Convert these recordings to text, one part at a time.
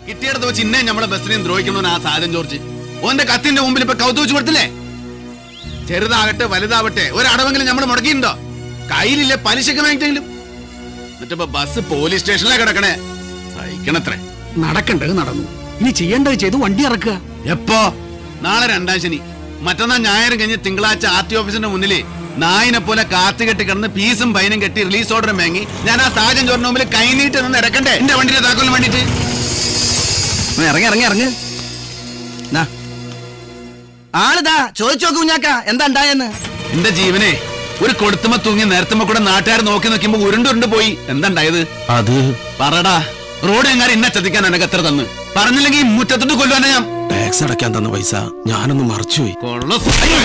കിട്ടിയെടുത്ത് വെച്ച് ഇന്നേ നമ്മളെ ബസ്സിനെയും ദ്രോഹിക്കണമെന്ന് ആ സാധനം ജോർജ് ഓന്റെ കത്തിന്റെ മുമ്പിൽ ഇപ്പൊ കൗതുവച്ച് കൊടുത്തില്ലേ ചെറുതാകട്ടെ വലുതാവട്ടെ ഒരടവെങ്കിലും നമ്മൾ മുടക്കിയിട്ടുണ്ടോ കയ്യിലില്ലേ പലിശക്ക് വാങ്ങിട്ടെങ്കിലും എന്നിട്ടിപ്പോ ബസ് പോലീസ് സ്റ്റേഷനിലെ കിടക്കണേ സഹിക്കണത്രേ നടക്കേണ്ടത് നടന്നു ഇനി ചെയ്യേണ്ടത് ചെയ്തു വണ്ടി ഇറക്കുക എപ്പോ നാളെ രണ്ടാം ശനി മറ്റന്നാൾ ഞായറും കഴിഞ്ഞ് തിങ്കളാഴ്ച ആർ ടി ഓഫീസിന്റെ മുന്നിൽ നായിനെ പോലെ കാത്തുകെട്ടി കിടന്ന് പീസും പൈനും കെട്ടി റിലീസ് ഓർഡർ വാങ്ങി ഞാൻ ആ സാഹചര്യം ചോറിന് മുമ്പിൽ കൈനീട്ട് നിന്ന് ഇറക്കണ്ടേ എന്റെ വണ്ടിയുടെ താക്കോലിന് വേണ്ടിട്ട് ഇറങ്ങി ഇറങ്ങി ഇറങ്ങി നാ. ആളിതാ ചോദിച്ചു നോക്ക് കുഞ്ഞാക്ക എന്താ ഉണ്ടായെന്ന് എന്റെ ജീവനെ ഒരു കൊടുത്തുമ്പോ തൂങ്ങി നേരത്തുമ്പോ കൂടെ നാട്ടുകാർ നോക്കി നോക്കുമ്പോ ഉരുണ്ടുരുണ്ട് പോയി എന്താ ഉണ്ടായത് അത് പറടാ റോഡ് എങ്ങാനും ഇന്നെ ചതിക്കാൻ എനക്ക് എത്ര തന്ന് പറഞ്ഞില്ലെങ്കിൽ ഈ മുറ്റത്തോട്ട് കൊല്ലുവാനാ ഞാൻ ടാക്സ് അടയ്ക്കാൻ തന്ന പൈസ ഞാനൊന്ന് മറച്ചുപോയി കൊള്ള സ- അയ്യോ.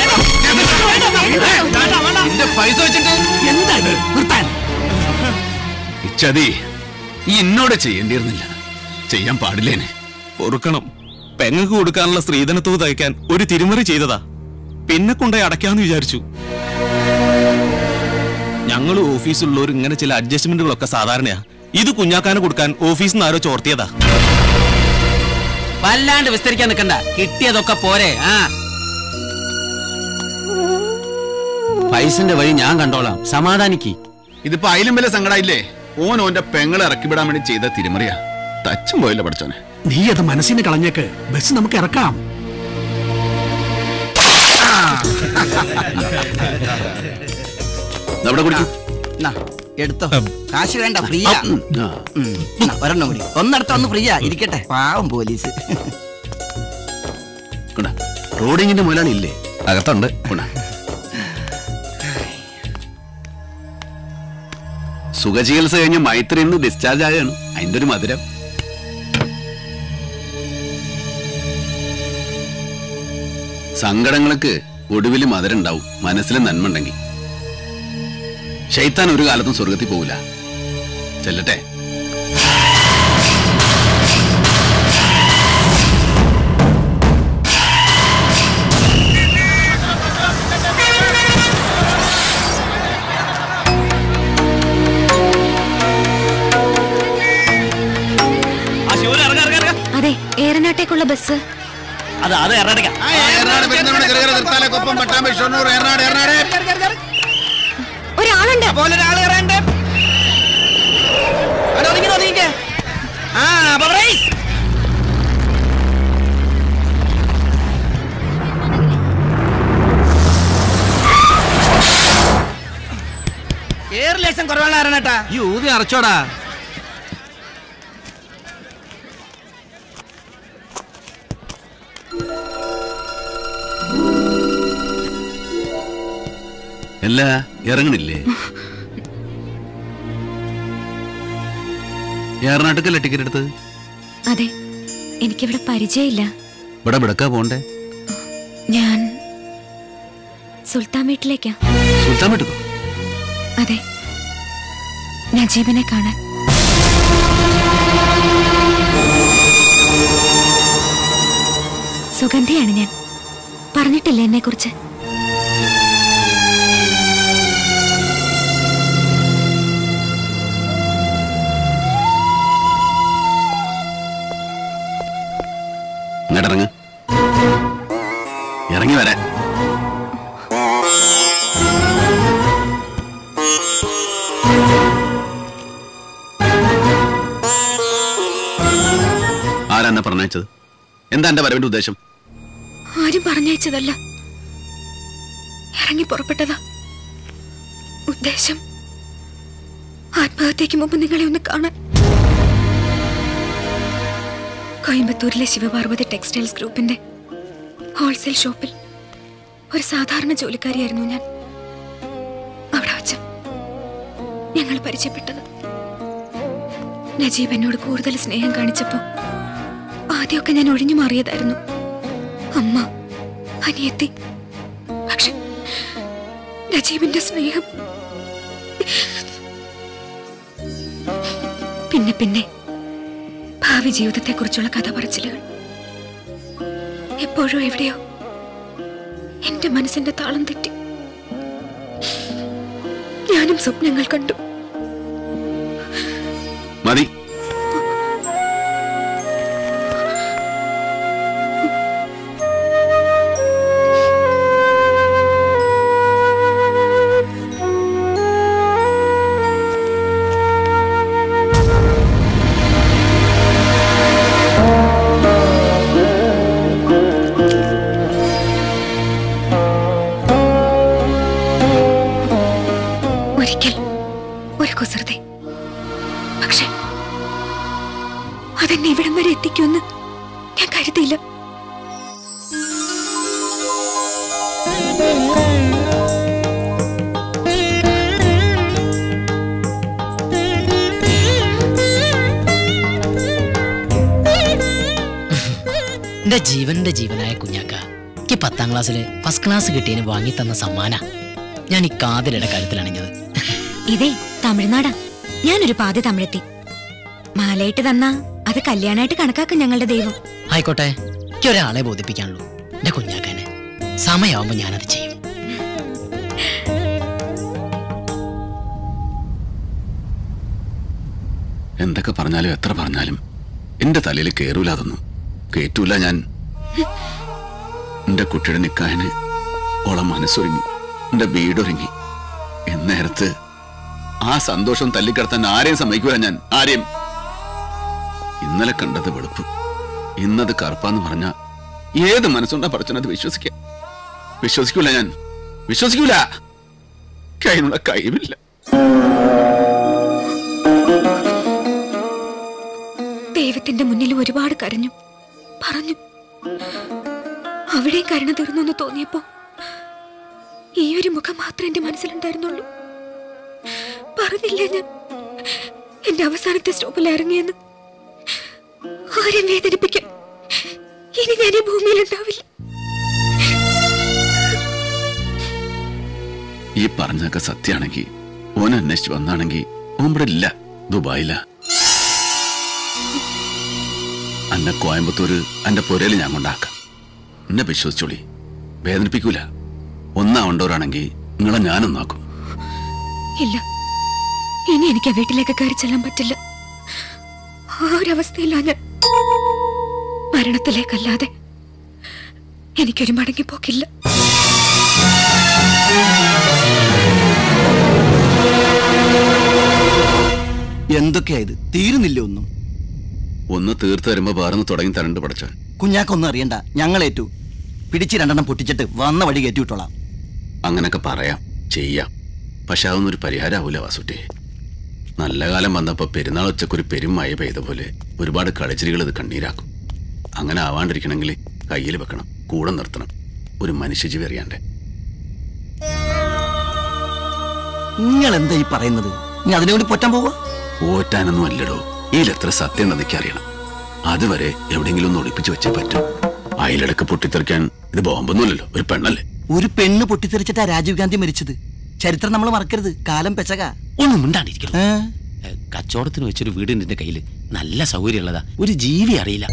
നിന്റെ പൈസ വെച്ചിട്ട് എന്താ ഇത് നിർത്താൻ ഇച്ചതി ഈ എന്നോട് ചെയ്യേണ്ടിയിരുന്നില്ല ചെയ്യാൻ പാടില്ലേനെ പൊറുക്കണം പെങ്ങക്ക് കൊടുക്കാനുള്ള സ്ത്രീധനത്തുക തയ്ക്കാൻ ഒരു തിരിമറി ചെയ്തതാ പിന്നെ കൊണ്ടുപോയി അടയ്ക്കാന്ന് വിചാരിച്ചു ഞങ്ങൾ ഓഫീസിലുള്ളവർ ഇങ്ങനെ ചില അഡ്ജസ്റ്റ്മെന്റുകളൊക്കെ സാധാരണയാ ഇത് കുഞ്ഞാക്കാന് കൊടുക്കാൻ ഓഫീസിൽ നിന്ന് ആരോ ചോർത്തിയതാ വല്ലാണ്ട് വിസ്തരിക്കാൻ നിൽക്കണ്ട കിട്ടിയതൊക്കെ പോരെ ആ പൈസന്റെ വഴി ഞാൻ കണ്ടോളാം സമാധാനിക്ക് ഇതിപ്പോ അതിലും വലിയ സങ്കടമില്ലേ ഓൻ ഓന്റെ പെങ്ങളെ ഇറക്കിവിടാൻ വേണ്ടി ചെയ്ത തിരിമറിയാ തച്ചും പോയില്ല പഠിച്ചോനെ നീ അത് മനസ്സിന് കളഞ്ഞേക്ക് ബസ് നമുക്ക് ഇറക്കാം അവിടെ കുടിക്കും നാ, എടുത്തോ കാശ് വേണ്ട ഫ്രീയാ നാ, ഒരെണ്ണം കൂടി ഒന്നെടുത്ത ഒന്ന് ഫ്രീയാ ഇരിക്കട്ടെ പാവം പോലീസ് റോഡിങ്ങിന്റെ മുതലാളി ഇല്ലേ അകത്തുണ്ട് കൊണ്ടാ. സുഖചികിത്സ കഴിഞ്ഞ് മൈത്രി ഇന്ന് ഡിസ്ചാർജ് ആയാണ് അതിന്റെ ഒരു മധുരം സങ്കടങ്ങൾക്ക് ഒടുവിൽ മധുരം ഉണ്ടാവും മനസ്സിൽ നന്മ ഉണ്ടെങ്കിൽ ഷെയ്ത്താൻ ഒരു കാലത്തും സ്വർഗത്തിൽ പോവില്ല ചെല്ലട്ടെ അതെ ഏറനാട്ടേക്കുള്ള ബസ് അത് അത് എറണാടക ഒരാളുണ്ട് പോലെ ഒരാൾ കയറാണ്ട് അവിടെ ഒതുങ്ങി ഒതുങ്ങിക്ക് ആ ബബ്രൈസ് എയർ ലേശം കുറവാണ് അറിയണട്ടാ ഈ ഊതി അറച്ചോടാ അല്ല ഇറങ്ങണില്ലേ ഏറനാട്ടക്കല്ലേ ടിക്കറ്റ് എടുത്തത് അതെ എനിക്കിവിടെ പരിചയമില്ല ഇവിടെ വിടക്കാ പോണ്ടേ ഞാൻ സുൽത്താൻ വീട്ടിലേക്കാ സുൽത്താൻ വിട്ടുക്കോ അതെ നജീബിനെ കാണാൻ സുഗന്ധിയാണ് ഞാൻ പറഞ്ഞിട്ടില്ല എന്നെ കുറിച്ച് ഇങ്ങോട്ടിറങ്ങ് ഇറങ്ങി വരാൻ ആരാ എന്നെ പറഞ്ഞയച്ചത് എന്താ എന്റെ വരവിന്റെ ഉദ്ദേശം ആരും പറഞ്ഞയച്ചതല്ല ഇറങ്ങി പുറപ്പെട്ടതാ ഉദ്ദേശം ആത്മഹത്യക്ക് മുമ്പ് നിങ്ങളെ ഒന്ന് കാണാൻ കോയമ്പത്തൂരിലെ ശിവപാർവതി ടെക്സ്റ്റൈൽസ് ഗ്രൂപ്പിന്റെ ഹോൾസെയിൽ ഷോപ്പിൽ ഒരു സാധാരണ ജോലിക്കാരിയായിരുന്നു ഞാൻ അവിടെ വച്ച് ഞങ്ങൾ പരിചയപ്പെട്ടത് നജീബ് എന്നോട് കൂടുതൽ സ്നേഹം കാണിച്ചപ്പോ ആദ്യമൊക്കെ ഞാൻ ഒഴിഞ്ഞു മാറിയതായിരുന്നു അമ്മ അനിയത്തി പക്ഷെ നജീബിന്റെ സ്നേഹം പിന്നെ പിന്നെ ഭാവി ജീവിതത്തെക്കുറിച്ചുള്ള കഥ പറച്ചിലുകൾ എപ്പോഴോ എവിടെയോ എന്റെ മനസ്സിന്റെ താളം തെറ്റി ഞാനും സ്വപ്നങ്ങൾ കണ്ടു മതി അതെന്നെ ഇവിടം വരെ എത്തിക്കുമെന്ന് ഞാൻ കരുതിയില്ല എന്റെ ജീവന്റെ ജീവനായ കുഞ്ഞാക്ക എനിക്ക് പത്താം ക്ലാസ്സില് ഫസ്റ്റ് ക്ലാസ് കിട്ടിയതിന് വാങ്ങി തന്ന സമ്മാന ഞാൻ ഈ കാതിലയുടെ കഴുത്തിലണിഞ്ഞത് ഇതേ തമിഴ്നാടാ ഞാനൊരു പാതി തമിഴെത്തി മാലയിട്ട് തന്നാ അത് കല്യാണമായിട്ട് കണക്കാക്കും ഞങ്ങളുടെ ദൈവം ആയിക്കോട്ടെ എനിക്ക് ഒരാളെ ബോധിപ്പിക്കാനുള്ളൂ എന്റെ കുഞ്ഞാക്കാനെ സമയമാവുമ്പോ ഞാനത് ചെയ്യും എന്തൊക്കെ പറഞ്ഞാലും എത്ര പറഞ്ഞാലും എന്റെ തലയിൽ കേറൂല അതൊന്നും കേറ്റൂല ഞാൻ എന്റെ കുട്ടിയുടെ നിക്കായന് ഓളെ മനസ്സൊരുങ്ങി എന്റെ വീടൊരുങ്ങി എന്നേരത്ത് ആ സന്തോഷം തല്ലിക്കിടത്താൻ ആരെയും സമ്മതിക്കൂല ഞാൻ ആരെയും ഇന്നലെ കണ്ടത് വെളുപ്പ് ഇന്നത് കറുപ്പാന്ന് പറഞ്ഞ ഏത് മനസ്സുണ്ടാ പഠിച്ചത് വിശ്വസിക്കാം വിശ്വസിക്കൂല ഞാൻ വിശ്വസിക്കൂല കയ്യിനുള്ള കഴിവില്ല ദൈവത്തിന്റെ മുന്നിൽ ഒരുപാട് കരഞ്ഞു പറഞ്ഞു അവിടെയും കരുണ തീർന്നു എന്ന് തോന്നിയപ്പോ ഈ ഒരു മുഖം മാത്രമേ എന്റെ മനസ്സിലുണ്ടായിരുന്നുള്ളൂ പറഞ്ഞില്ല ഞാൻ എന്റെ അവസാനത്തെ സ്റ്റോപ്പിൽ ഇറങ്ങിയെന്ന് ആരെയും വേദനിപ്പിക്കാൻ ഇനി ഞാൻ ഈ ഭൂമിയിൽ ഉണ്ടാവില്ല ഈ പറഞ്ഞൊക്കെ സത്യാണെങ്കിൽ ഓൻ അന്വേഷിച്ച് വന്നാണെങ്കിൽ ഓൻ ഇവിടെ ഇല്ല ദുബായില അന്നെ കോയമ്പത്തൂര് എന്റെ പുരയിൽ ഞാൻ കൊണ്ടാക്കാം എന്നെ വിശ്വസിച്ചോളി വേദനിപ്പിക്കൂല ഒന്നാവണ്ടവരാണെങ്കിൽ നിങ്ങളെ ഞാനൊന്നാക്കും ഇല്ല ഇനി എനിക്ക് ആ വീട്ടിലേക്ക് കയറി ചെല്ലാൻ പറ്റില്ല ആ ഒരവസ്ഥയില്ല ഞാൻ മരണത്തിലേക്കല്ലാതെ എനിക്കൊരു മടങ്ങിപ്പോക്കില്ല എന്തൊക്കെയാ ഇത് തീരുന്നില്ല ഒന്നും ഒന്ന് തീർത്ത് വരുമ്പോ വേറൊന്ന് തുടങ്ങി തരണ്ട് പഠിച്ച കുഞ്ഞാക്കൊന്നും അറിയണ്ട ഞങ്ങളേറ്റു പിടിച്ച് രണ്ടെണ്ണം പൊട്ടിച്ചിട്ട് വന്ന വഴി കയറ്റി വിട്ടോളാം അങ്ങനൊക്കെ പറയാം ചെയ്യാം പക്ഷെ അതൊന്നും ഒരു പരിഹാരമാവൂല വാസുട്ടി നല്ല കാലം വന്നപ്പോ പെരുന്നാൾ ഉച്ചക്കൊരു പെരുമഴ പെയ്ത പോലെ ഒരുപാട് കളിച്ചിരികൾ ഇത് കണ്ണീരാക്കും അങ്ങനെ ആവാണ്ടിരിക്കണമെങ്കിൽ കയ്യിൽ വെക്കണം കൂടെ നിർത്തണം ഒരു മനുഷ്യജീവി അറിയാണ്ടേ നിങ്ങൾ എന്താ ഈ പറയുന്നത് നീ അതിനു വേണ്ടി പൊറ്റാൻ പോവാ ഓറ്റാനൊന്നും അല്ലടോ ഇതിലെത്ര സത്യം ഉണ്ടെന്ന് എനിക്ക് അറിയണം അതുവരെ എവിടെയെങ്കിലും ഒന്ന് ഒളിപ്പിച്ചു വെച്ചേ പറ്റും അയിലിടക്ക് പൊട്ടിത്തെറിക്കാൻ ഇത് ബോംബൊന്നുമല്ലല്ലോ ഒരു പെണ്ണല്ലേ ഒരു പെണ്ണ് പൊട്ടിത്തെറിച്ചിട്ടാ രാജീവ് ഗാന്ധി മരിച്ചത് ചരിത്രം നമ്മൾ മറക്കരുത് കാലം പെച്ചക ഒന്നും മിണ്ടാണ്ടിരിക്കണം കച്ചവടത്തിന് വെച്ചൊരു വീടുണ്ട് എന്റെ കയ്യില് നല്ല സൗകര്യമുള്ളതാ ഒരു ജീവി അറിയില്ല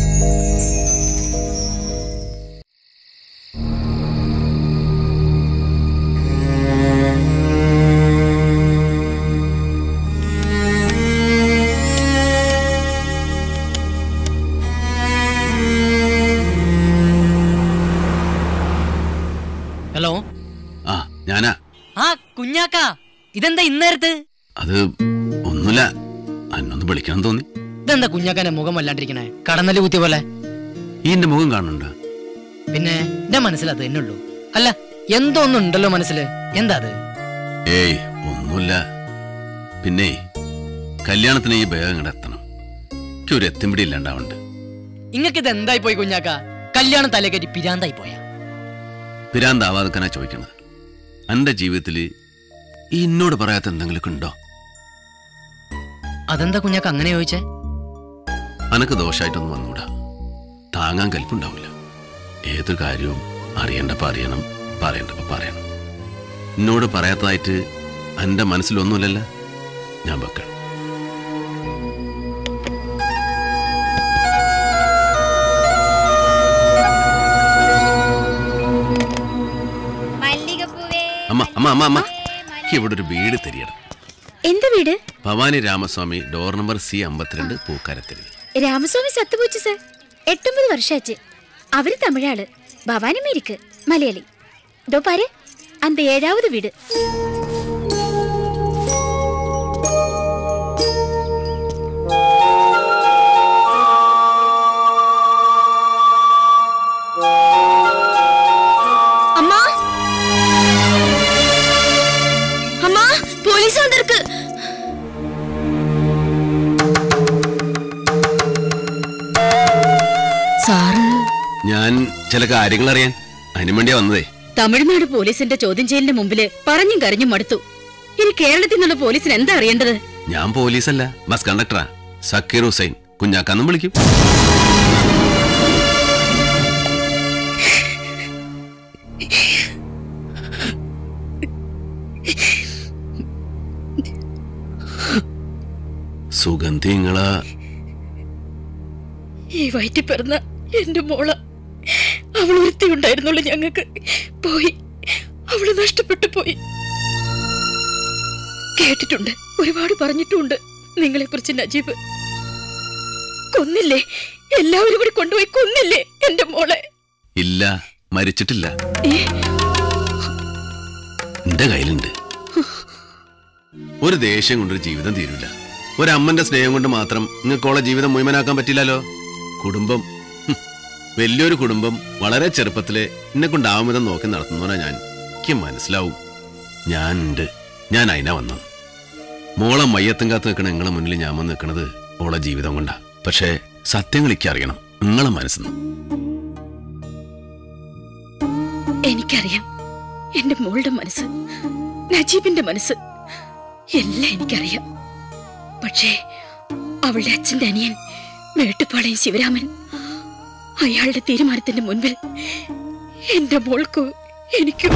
ഹലോ ആ ഞാനാ ആ കുഞ്ഞാക്ക ഇതെന്താ ഇന്നേരത്ത് അത് ഒന്നുമില്ല അന്നൊന്ന് വിളിക്കണം തോന്നി ഇതെന്താ കുഞ്ഞാക്കാന്റെ മുഖം വല്ലാണ്ടിരിക്കണേ കടന്നല് കുത്തിയ പോലെ ഈ എന്റെ മുഖം കാണുന്നുണ്ട് പിന്നെ എന്റെ മനസ്സിലത് തന്നെ ഉള്ളൂ അല്ല എന്തോ ഒന്നുണ്ടല്ലോ മനസ്സില് എന്താ അത് ഏയ് ഒന്നുമില്ല പിന്നെ കല്യാണത്തിന് ഈ ബാഗ് ഇങ്ങോട്ട് എത്തണം എനിക്ക് ഒരു എത്തുംപിടി ഇല്ലാണ്ടാവുണ്ട് ഇങ്ങക്ക് ഇത് എന്തായി പോയി കുഞ്ഞാക്ക കല്യാണം തലേക്കറ്റി പിരാന്തായി പോയാ പിരാന്താവാതെക്കാനാ ചോദിക്കണത് എന്റെ ജീവിതത്തിൽ ഈ എന്നോട് പറയാത്ത എന്തെങ്കിലുമൊക്കെ ഉണ്ടോ അതെന്താ കുഞ്ഞാക്ക അങ്ങനെ ചോദിച്ചേ അനക്ക് ദോഷമായിട്ടൊന്നും വന്നൂടാ താങ്ങാൻ കൽപ്പുണ്ടാവില്ല ഏതൊരു കാര്യവും അറിയണ്ടപ്പോ അറിയണം പറയണ്ടപ്പോ പറയണം എന്നോട് പറയാത്തതായിട്ട് എന്റെ മനസ്സിലൊന്നുമില്ലല്ലോ ഞാൻ വെക്കണം മല്ലികപ്പൂവേ അമ്മ അമ്മ അമ്മ അമ്മ എനിക്ക് ഇവിടെ ഒരു വീട് തരിയണം എന്ത് വീട് Bhavani Ramaswamy door number C അമ്പത്തിരണ്ട് പൂക്കാരത്തിൽ രാമസ്വാമി സത്തുപോച്ചു സർ എട്ടൊമ്പത് വർഷാச்சு അവര് തമിഴാള് ഭവാനി മേരിക്ക് മലയാളി ദോ പാര് அந்த ஏழாவது வீடு அம்மா அம்மா போலீஸ் வந்திருக்கு സാറ് ഞാൻ ചില കാര്യങ്ങൾ അറിയാൻ അതിനു വേണ്ടിയാ വന്നതേ തമിഴ്നാട് പോലീസിന്റെ ചോദ്യം ചെയ്യലിന്റെ മുമ്പില് പറഞ്ഞും കരഞ്ഞും മടുത്തു ഇനി കേരളത്തിൽ നിന്നുള്ള പോലീസിന് എന്താ അറിയേണ്ടത് ഞാൻ പോലീസല്ല ബസ് കണ്ടക്ടറാ സക്കീർ ഹുസൈൻ കുഞ്ഞാക്കാന്നും വിളിക്കും സുഗന്ധി നിങ്ങളാ ഈ വയറ്റി പിറന്ന എന്റെ മോള അവൾ ഒരുത്തി ഉണ്ടായിരുന്നുള്ളൂ ഞങ്ങൾക്ക് പോയി അവള് നഷ്ടപ്പെട്ടു പോയി കേട്ടിട്ടുണ്ട് ഒരുപാട് പറഞ്ഞിട്ടുമുണ്ട് നിങ്ങളെ കുറിച്ച് നജീബ് കൊന്നില്ലേ എല്ലാവരും കൂടി കൊണ്ടുപോയി കൊന്നില്ലേ എന്റെ മോളെ ഇല്ല മരിച്ചിട്ടില്ല എന്റെ കയ്യിലുണ്ട് ഒരു ദേഷ്യം കൊണ്ടൊരു ജീവിതം തീരൂല ഒരമ്മന്റെ സ്നേഹം കൊണ്ട് മാത്രം നിങ്ങൾക്കോളെ ജീവിതം മുഴുവനാക്കാൻ പറ്റില്ലല്ലോ കുടുംബം ഹും, വലിയൊരു കുടുംബം വളരെ ചെറുപ്പത്തിലെ എന്നെ കൊണ്ടാവും വിധം നോക്കി നടത്തുന്നവനാ ഞാൻ എനിക്ക് മനസ്സിലാവും ഞാൻ ഉണ്ട് ഞാൻ അതിനാ വന്നത് മോളെ മയ്യത്തും കാത്ത് നിൽക്കണ നിങ്ങളെ മുന്നിൽ ഞാൻ വന്ന് നിൽക്കണത് ഓളെ ജീവിതം കൊണ്ടാ പക്ഷേ സത്യങ്ങൾ എനിക്ക് അറിയണം നിങ്ങളെ മനസ്സിന്ന് എനിക്കറിയാം എന്റെ മോളുടെ മനസ്സ് നജീബിന്റെ മനസ്സ് എല്ലാം എനിക്കറിയാം പക്ഷേ അവളുടെ അച്ഛന്റെ അനിയൻ വേട്ടുപാളയം ശിവരാമൻ അയാളുടെ തീരുമാനത്തിന്റെ മുൻപിൽ എന്റെ മോൾക്കു എനിക്കും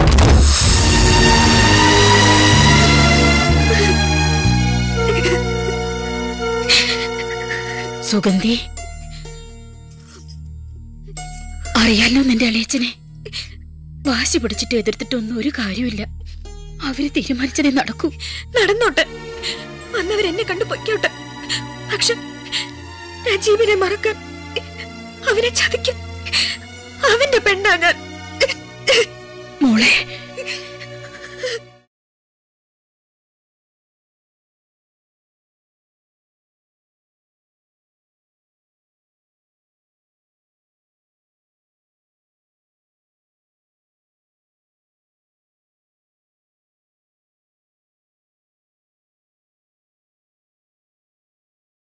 സുഗന്ധി അറിയാലോ നിന്റെ അളിയച്ചനെ വാശി പിടിച്ചിട്ട് എതിർത്തിട്ടൊന്നും ഒരു കാര്യമില്ല അവര് തീരുമാനിച്ചതേ നടക്കൂ നടന്നോട്ടെ വന്നവരെന്നെ കണ്ടു പൊയ്ക്കോട്ടെ പക്ഷെ നജീബിനെ മറക്കാൻ അവനെ ചതിക്കാൻ അവന്റെ പെണ്ണാ ഞാൻ മോളെ